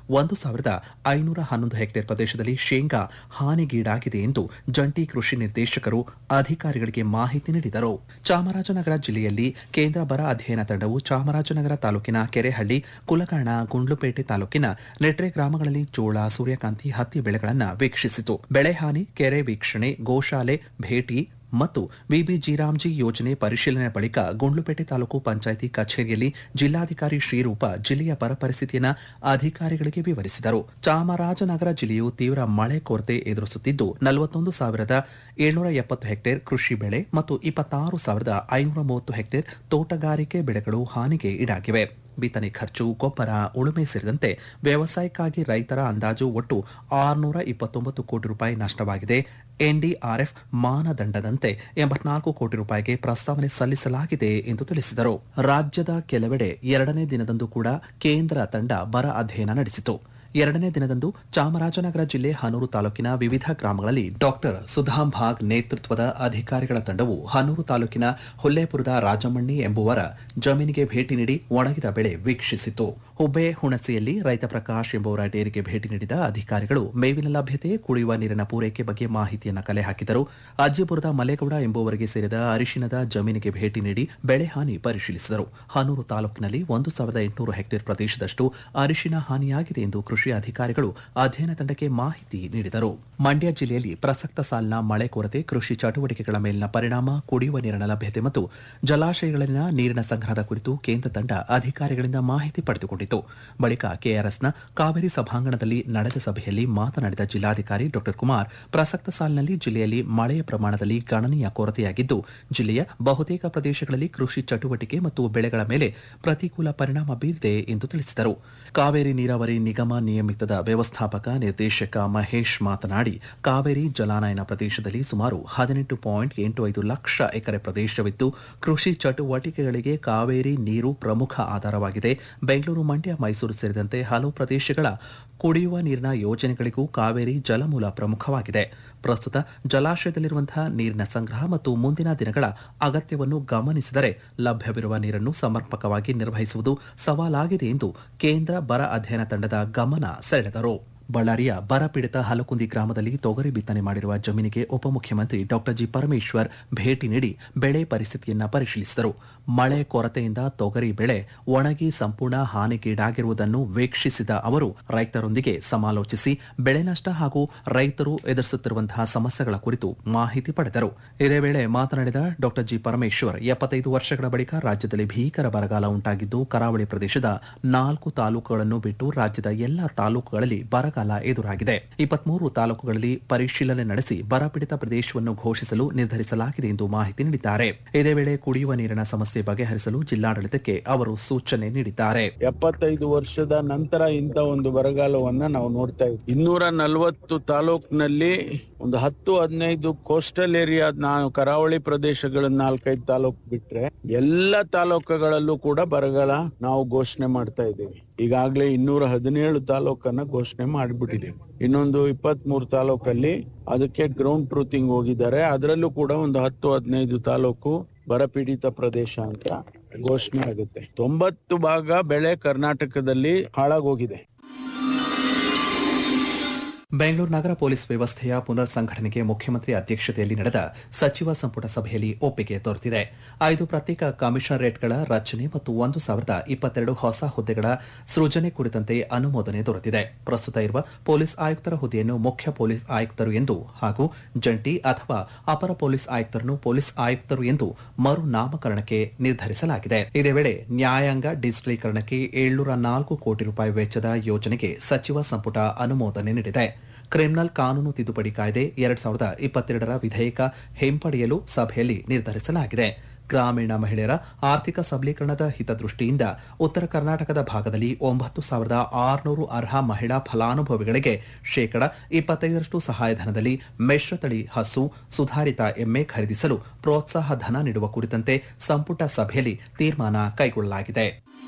ಒಂದು ಸಾವಿರದ ಐನೂರ ಹನ್ನೊಂದು ಹೆಕ್ಟೇರ್ ಪ್ರದೇಶದಲ್ಲಿ ಶೇಂಗಾ ಹಾನಿಗೀಡಾಗಿದೆ ಎಂದು ಜಂಟಿ ಕೃಷಿ ನಿರ್ದೇಶಕರು ಅಧಿಕಾರಿಗಳಿಗೆ ಮಾಹಿತಿ ನೀಡಿದರು ಚಾಮರಾಜನಗರ ಜಿಲ್ಲೆಯಲ್ಲಿ ಕೇಂದ್ರ ಬರ ಅಧ್ಯಯನ ತಂಡವು ಚಾಮರಾಜನಗರ ತಾಲೂಕಿನ ಕೆರೆಹಳ್ಳಿ ಕುಲಕರ್ಣ ಗುಂಡ್ಲುಪೇಟೆ ತಾಲೂಕಿನ ನೆಟ್ರೆ ಗ್ರಾಮಗಳಲ್ಲಿ ಜೋಳ ಸೂರ್ಯಕಾಂತಿ ಹತ್ತಿ ಬೆಳೆಗಳನ್ನು ವೀಕ್ಷಿಸಿತು ಬೆಳೆ ಹಾನಿ ಕೆರೆ ವೀಕ್ಷಣೆ ಗೋಶಾಲೆ ಭೇಟಿ ಮತ್ತು ವಿಬಿಜಿರಾಮ್ಜಿ ಯೋಜನೆ ಪರಿಶೀಲನೆ ಬಳಿಕ ಗುಂಡ್ಲುಪೇಟೆ ತಾಲೂಕು ಪಂಚಾಯಿತಿ ಕಚೇರಿಯಲ್ಲಿ ಜಿಲ್ಲಾಧಿಕಾರಿ ಶ್ರೀರೂಪ ಜಿಲ್ಲೆಯ ಬರ ಪರಿಸ್ಥಿತಿಯನ್ನು ಅಧಿಕಾರಿಗಳಿಗೆ ವಿವರಿಸಿದರು ಚಾಮರಾಜನಗರ ಜಿಲ್ಲೆಯು ತೀವ್ರ ಮಳೆ ಕೊರತೆ ಎದುರಿಸುತ್ತಿದ್ದು ನಲವತ್ತೊಂದು ಸಾವಿರದ ಏಳ್ನೂರ ಎಪ್ಪತ್ತು ಹೆಕ್ಟೇರ್ ಕೃಷಿ ಬೆಳೆ ಮತ್ತು ಇಪ್ಪತ್ತಾರು ಸಾವಿರದ ಐನೂರ ಮೂವತ್ತು ಹೆಕ್ಟೇರ್ ತೋಟಗಾರಿಕೆ ಬೆಳೆಗಳು ಹಾನಿಗೆ ಈಡಾಗಿವೆ ಬಿತ್ತನೆ ಖರ್ಚು ಗೊಬ್ಬರ ಉಳುಮೆ ಸೇರಿದಂತೆ ವ್ಯವಸಾಯಕ್ಕಾಗಿ ರೈತರ ಅಂದಾಜು ಒಟ್ಟು ಆರುನೂರ ಇಪ್ಪತ್ತೊಂಬತ್ತು ಕೋಟಿ ರೂಪಾಯಿ ನಷ್ಟವಾಗಿದೆ ಎನ್ಡಿಆರ್ಎಫ್ ಮಾನದಂಡದಂತೆ ಎಂಬತ್ನಾಲ್ಕು ಕೋಟಿ ರೂಪಾಯಿಗೆ ಪ್ರಸ್ತಾವನೆ ಸಲ್ಲಿಸಲಾಗಿದೆ ಎಂದು ತಿಳಿಸಿದರು ರಾಜ್ಯದ ಕೆಲವೆಡೆ ಎರಡನೇ ದಿನದಂದು ಕೂಡ ಕೇಂದ್ರ ತಂಡ ಬರ ಅಧ್ಯಯನ ನಡೆಸಿತು ಎರಡನೇ ದಿನದಂದು ಚಾಮರಾಜನಗರ ಜಿಲ್ಲೆ ಹನೂರು ತಾಲೂಕಿನ ವಿವಿಧ ಗ್ರಾಮಗಳಲ್ಲಿ ಡಾಕ್ಟರ್ ಸುಧಾಂ ಭಾಗ್ ನೇತೃತ್ವದ ಅಧಿಕಾರಿಗಳ ತಂಡವು ಹನೂರು ತಾಲೂಕಿನ ಹುಲ್ಲೇಪುರದ ರಾಜಮಣ್ಣಿ ಎಂಬುವರ ಜಮೀನಿಗೆ ಭೇಟಿ ನೀಡಿ ಒಣಗಿದ ಬೆಳೆ ವೀಕ್ಷಿಸಿತು ಹುಬ್ಬೆ ಹುಣಸೆಯಲ್ಲಿ ರೈತ ಪ್ರಕಾಶ್ ಎಂಬುವರ ಡೇರಿಗೆ ಭೇಟಿ ನೀಡಿದ ಅಧಿಕಾರಿಗಳು ಮೇವಿನ ಲಭ್ಯತೆ ಕುಡಿಯುವ ನೀರಿನ ಪೂರೈಕೆ ಬಗ್ಗೆ ಮಾಹಿತಿಯನ್ನು ಕಲೆ ಹಾಕಿದರು ಅಜ್ಜಿಪುರದ ಮಲೇಗೌಡ ಎಂಬುವರಿಗೆ ಸೇರಿದ ಅರಿಶಿನದ ಜಮೀನಿಗೆ ಭೇಟಿ ನೀಡಿ ಬೆಳೆ ಹಾನಿ ಪರಿಶೀಲಿಸಿದರು ಹನೂರು ತಾಲೂಕಿನಲ್ಲಿ ಒಂದು ಸಾವಿರದ ಎಂಟುನೂರು ಹೆಕ್ಟೇರ್ ಪ್ರದೇಶದಷ್ಟು ಅರಿಶಿನ ಹಾನಿಯಾಗಿದೆ ಎಂದು ಕೃಷಿ ಅಧಿಕಾರಿಗಳು ಅಧ್ಯಯನ ತಂಡಕ್ಕೆ ಮಾಹಿತಿ ನೀಡಿದರು ಮಂಡ್ಯ ಜಿಲ್ಲೆಯಲ್ಲಿ ಪ್ರಸಕ್ತ ಸಾಲಿನ ಮಳೆ ಕೊರತೆ ಕೃಷಿ ಚಟುವಟಿಕೆಗಳ ಮೇಲಿನ ಪರಿಣಾಮ ಕುಡಿಯುವ ನೀರಿನ ಲಭ್ಯತೆ ಮತ್ತು ಜಲಾಶಯಗಳಲ್ಲಿನ ನೀರಿನ ಸಂಗ್ರಹದ ಕುರಿತು ಕೇಂದ್ರ ತಂಡ ಅಧಿಕಾರಿಗಳಿಂದ ಮಾಹಿತಿ ಪಡೆದುಕೊಂಡಿತು ಬಳಿಕ ಕೆಆರ್ಎಸ್ನ ಕಾವೇರಿ ಸಭಾಂಗಣದಲ್ಲಿ ನಡೆದ ಸಭೆಯಲ್ಲಿ ಮಾತನಾಡಿದ ಜಿಲ್ಲಾಧಿಕಾರಿ ಡಾ ಕುಮಾರ್ ಪ್ರಸಕ್ತ ಸಾಲಿನಲ್ಲಿ ಜಿಲ್ಲೆಯಲ್ಲಿ ಮಳೆಯ ಪ್ರಮಾಣದಲ್ಲಿ ಗಣನೀಯ ಕೊರತೆಯಾಗಿದ್ದು ಜಿಲ್ಲೆಯ ಬಹುತೇಕ ಪ್ರದೇಶಗಳಲ್ಲಿ ಕೃಷಿ ಚಟುವಟಿಕೆ ಮತ್ತು ಬೆಳೆಗಳ ಮೇಲೆ ಪ್ರತಿಕೂಲ ಪರಿಣಾಮ ಬೀರಿದೆ ಎಂದು ತಿಳಿಸಿದರು ಕಾವೇರಿ ನೀರಾವರಿ ನಿಗಮ ನಿಯಮಿತದ ವ್ಯವಸ್ಥಾಪಕ ನಿರ್ದೇಶಕ ಮಹೇಶ್ ಮಾತನಾಡಿ ಕಾವೇರಿ ಜಲಾನಯನ ಪ್ರದೇಶದಲ್ಲಿ ಸುಮಾರು ಹದಿನೆಂಟು ಪಾಯಿಂಟ್ ಎಂಟು ಐದು ಲಕ್ಷ ಎಕರೆ ಪ್ರದೇಶವಿದ್ದು ಕೃಷಿ ಚಟುವಟಿಕೆಗಳಿಗೆ ಕಾವೇರಿ ನೀರು ಪ್ರಮುಖ ಆಧಾರವಾಗಿದೆ ಬೆಂಗಳೂರು ಮಂಡ್ಯ ಮೈಸೂರು ಸೇರಿದಂತೆ ಹಲವು ಪ್ರದೇಶಗಳ ಕುಡಿಯುವ ನೀರಿನ ಯೋಜನೆಗಳಿಗೂ ಕಾವೇರಿ ಜಲಮೂಲ ಪ್ರಮುಖವಾಗಿದೆ ಪ್ರಸ್ತುತ ಜಲಾಶಯದಲ್ಲಿರುವಂತಹ ನೀರಿನ ಸಂಗ್ರಹ ಮತ್ತು ಮುಂದಿನ ದಿನಗಳ ಅಗತ್ಯವನ್ನು ಗಮನಿಸಿದರೆ ಲಭ್ಯವಿರುವ ನೀರನ್ನು ಸಮರ್ಪಕವಾಗಿ ನಿರ್ವಹಿಸುವುದು ಸವಾಲಾಗಿದೆ ಎಂದು ಕೇಂದ್ರ ಬರ ಅಧ್ಯಯನ ತಂಡದ ಗಮನ ಸೆಳೆದರು ಬಳ್ಳಾರಿಯ ಬರಪೀಡಿತ ಹಲಕುಂದಿ ಗ್ರಾಮದಲ್ಲಿ ತೊಗರಿ ಬಿತ್ತನೆ ಮಾಡಿರುವ ಜಮೀನಿಗೆ ಉಪಮುಖ್ಯಮಂತ್ರಿ ಡಾಕ್ಟರ್ ಜಿ ಪರಮೇಶ್ವರ್ ಭೇಟಿ ನೀಡಿ ಬೆಳೆ ಪರಿಸ್ಥಿತಿಯನ್ನ ಪರಿಶೀಲಿಸಿದರು ಮಳೆ ಕೊರತೆಯಿಂದ ತೊಗರಿ ಬೆಳೆ ಒಣಗಿ ಸಂಪೂರ್ಣ ಹಾನಿಗೀಡಾಗಿರುವುದನ್ನು ವೀಕ್ಷಿಸಿದ ಅವರು ರೈತರೊಂದಿಗೆ ಸಮಾಲೋಚಿಸಿ ಬೆಳೆ ನಷ್ಟ ಹಾಗೂ ರೈತರು ಎದುರಿಸುತ್ತಿರುವಂತಹ ಸಮಸ್ಯೆಗಳ ಕುರಿತು ಮಾಹಿತಿ ಪಡೆದರು ಇದೇ ವೇಳೆ ಮಾತನಾಡಿದ ಡಾಕ್ಟರ್ ಜಿ ಪರಮೇಶ್ವರ್ ಎಪ್ಪತ್ತೈದು ವರ್ಷಗಳ ಬಳಿಕ ರಾಜ್ಯದಲ್ಲಿ ಭೀಕರ ಬರಗಾಲ ಉಂಟಾಗಿದ್ದು ಕರಾವಳಿ ಪ್ರದೇಶದ ನಾಲ್ಕು ತಾಲೂಕುಗಳನ್ನು ಬಿಟ್ಟು ರಾಜ್ಯದ ಎಲ್ಲಾ ತಾಲೂಕುಗಳಲ್ಲಿ ಬರಗಾಲ ಎದುರಾಗಿದೆ ಇಪ್ಪತ್ಮೂರು ತಾಲೂಕುಗಳಲ್ಲಿ ಪರಿಶೀಲನೆ ನಡೆಸಿ ಬರಪೀಡಿತ ಪ್ರದೇಶವನ್ನು ಘೋಷಿಸಲು ನಿರ್ಧರಿಸಲಾಗಿದೆ ಎಂದು ಮಾಹಿತಿ ನೀಡಿದ್ದಾರೆ ಇದೇ ವೇಳೆ ಕುಡಿಯುವ ನೀರಿನ ಸಮಸ್ಯೆ ಬಗೆಹರಿಸಲು ಜಿಲ್ಲಾಡಳಿತಕ್ಕೆ ಅವರು ಸೂಚನೆ ನೀಡಿದ್ದಾರೆ ಎಪ್ಪತ್ತೈದು ವರ್ಷದ ನಂತರ ಇಂಥ ಒಂದು ಬರಗಾಲವನ್ನ ನಾವು ನೋಡ್ತಾ ಇದ್ದೀವಿ ಇನ್ನೂರ ನಲವತ್ತು ತಾಲೂಕಿನಲ್ಲಿ ಒಂದು ಹತ್ತು ಹದಿನೈದು ಕೋಸ್ಟಲ್ ಏರಿಯಾ ನಾವು ಕರಾವಳಿ ಪ್ರದೇಶಗಳ ನಾಲ್ಕೈದು ತಾಲೂಕು ಬಿಟ್ರೆ ಎಲ್ಲ ತಾಲೂಕುಗಳಲ್ಲೂ ಕೂಡ ಬರಗಾಲ ನಾವು ಘೋಷಣೆ ಮಾಡ್ತಾ ಇದ್ದೀವಿ ಈಗಾಗಲೇ ಇನ್ನೂರ ಹದಿನೇಳು ತಾಲೂಕನ್ನ ಘೋಷಣೆ ಮಾಡಿಬಿಟ್ಟಿದ್ದೀವಿ ಇನ್ನೊಂದು ಇಪ್ಪತ್ತ್ ಮೂರು ತಾಲೂಕಲ್ಲಿ ಅದಕ್ಕೆ ಗ್ರೌಂಡ್ ಟ್ರೂತಿಂಗ್ ಹೋಗಿದ್ದಾರೆ ಅದರಲ್ಲೂ ಕೂಡ ಒಂದು ಹತ್ತು ಹದಿನೈದು ತಾಲೂಕು ಬರಪೀಡಿತ ಪ್ರದೇಶ ಅಂತ ಘೋಷಣೆ ಆಗುತ್ತೆ ತೊಂಬತ್ತು ಭಾಗ ಬೆಳೆ ಕರ್ನಾಟಕದಲ್ಲಿ ಹಾಳಾಗೋಗಿದೆ ಬೆಂಗಳೂರು ನಗರ ಪೊಲೀಸ್ ವ್ಯವಸ್ಥೆಯ ಪುನರ್ ಸಂಘಟನೆಗೆ ಮುಖ್ಯಮಂತ್ರಿ ಅಧ್ಯಕ್ಷತೆಯಲ್ಲಿ ನಡೆದ ಸಚಿವ ಸಂಪುಟ ಸಭೆಯಲ್ಲಿ ಒಪ್ಪಿಗೆ ದೊರೆತಿದೆ ಐದು ಪ್ರತ್ಯೇಕ ಕಮಿಷನರೇಟ್ಗಳ ರಚನೆ ಮತ್ತು ಒಂದು ಸಾವಿರದ ಇಪ್ಪತ್ತೆರಡು ಹೊಸ ಹುದ್ದೆಗಳ ಸೃಜನೆ ಕುರಿತಂತೆ ಅನುಮೋದನೆ ದೊರೆತಿದೆ ಪ್ರಸ್ತುತ ಇರುವ ಪೊಲೀಸ್ ಆಯುಕ್ತರ ಹುದ್ದೆಯನ್ನು ಮುಖ್ಯ ಪೊಲೀಸ್ ಆಯುಕ್ತರು ಎಂದು ಹಾಗೂ ಜಂಟಿ ಅಥವಾ ಅಪರ ಪೊಲೀಸ್ ಆಯುಕ್ತರನ್ನು ಪೊಲೀಸ್ ಆಯುಕ್ತರು ಎಂದು ಮರು ನಾಮಕರಣಕ್ಕೆ ನಿರ್ಧರಿಸಲಾಗಿದೆ ಇದೇ ವೇಳೆ ನ್ಯಾಯಾಂಗ ಡಿಜಿಟಲೀಕರಣಕ್ಕೆ ಏಳ್ನೂರ ನಾಲ್ಕು ಕೋಟಿ ರೂಪಾಯಿ ವೆಚ್ಚದ ಯೋಜನೆಗೆ ಸಚಿವ ಸಂಪುಟ ಅನುಮೋದನೆ ನೀಡಿದೆ ಕ್ರಿಮಿನಲ್ ಕಾನೂನು ತಿದ್ದುಪಡಿ ಕಾಯ್ದೆ ಎರಡ್ ಸಾವಿರದ ಇಪ್ಪತ್ತೆರಡರ ವಿಧೇಯಕ ಹಿಂಪಡೆಯಲು ಸಭೆಯಲ್ಲಿ ನಿರ್ಧರಿಸಲಾಗಿದೆ ಗ್ರಾಮೀಣ ಮಹಿಳೆಯರ ಆರ್ಥಿಕ ಸಬಲೀಕರಣದ ಹಿತದೃಷ್ಟಿಯಿಂದ ಉತ್ತರ ಕರ್ನಾಟಕದ ಭಾಗದಲ್ಲಿ ಒಂಬತ್ತು ಸಾವಿರದ ಆರುನೂರು ಅರ್ಹ ಮಹಿಳಾ ಫಲಾನುಭವಿಗಳಿಗೆ ಶೇಕಡ ಇಪ್ಪತ್ತೈದರಷ್ಟು ಸಹಾಯಧನದಲ್ಲಿ ಮಿಶ್ರತಳಿ ಹಸು ಸುಧಾರಿತ ಎಮ್ಮೆ ಖರೀದಿಸಲು ಪ್ರೋತ್ಸಾಹ ಧನ ನೀಡುವ ಕುರಿತಂತೆ ಸಂಪುಟ ಸಭೆಯಲ್ಲಿ ತೀರ್ಮಾನ ಕೈಗೊಳ್ಳಲಾಗಿದೆ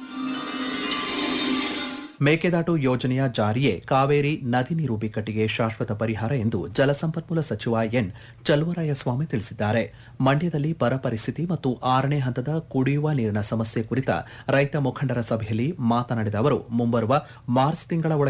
ಮೇಕೆದಾಟು ಯೋಜನೆಯ ಜಾರಿಯೇ ಕಾವೇರಿ ನದಿ ನೀರು ಬಿಕ್ಕಟ್ಟಿಗೆ ಶಾಶ್ವತ ಪರಿಹಾರ ಎಂದು ಜಲಸಂಪನ್ಮೂಲ ಸಚಿವ ಎನ್ ಚಲುವರಾಯಸ್ವಾಮಿ ತಿಳಿಸಿದ್ದಾರೆ ಮಂಡ್ಯದಲ್ಲಿ ಬರ ಪರಿಸ್ಥಿತಿ ಮತ್ತು ಆರನೇ ಹಂತದ ಕುಡಿಯುವ ನೀರಿನ ಸಮಸ್ಯೆ ಕುರಿತ ರೈತ ಮುಖಂಡರ ಸಭೆಯಲ್ಲಿ ಮಾತನಾಡಿದ ಅವರು ಮುಂಬರುವ ಮಾರ್ಚ್ ತಿಂಗಳ ಒಳಗೆ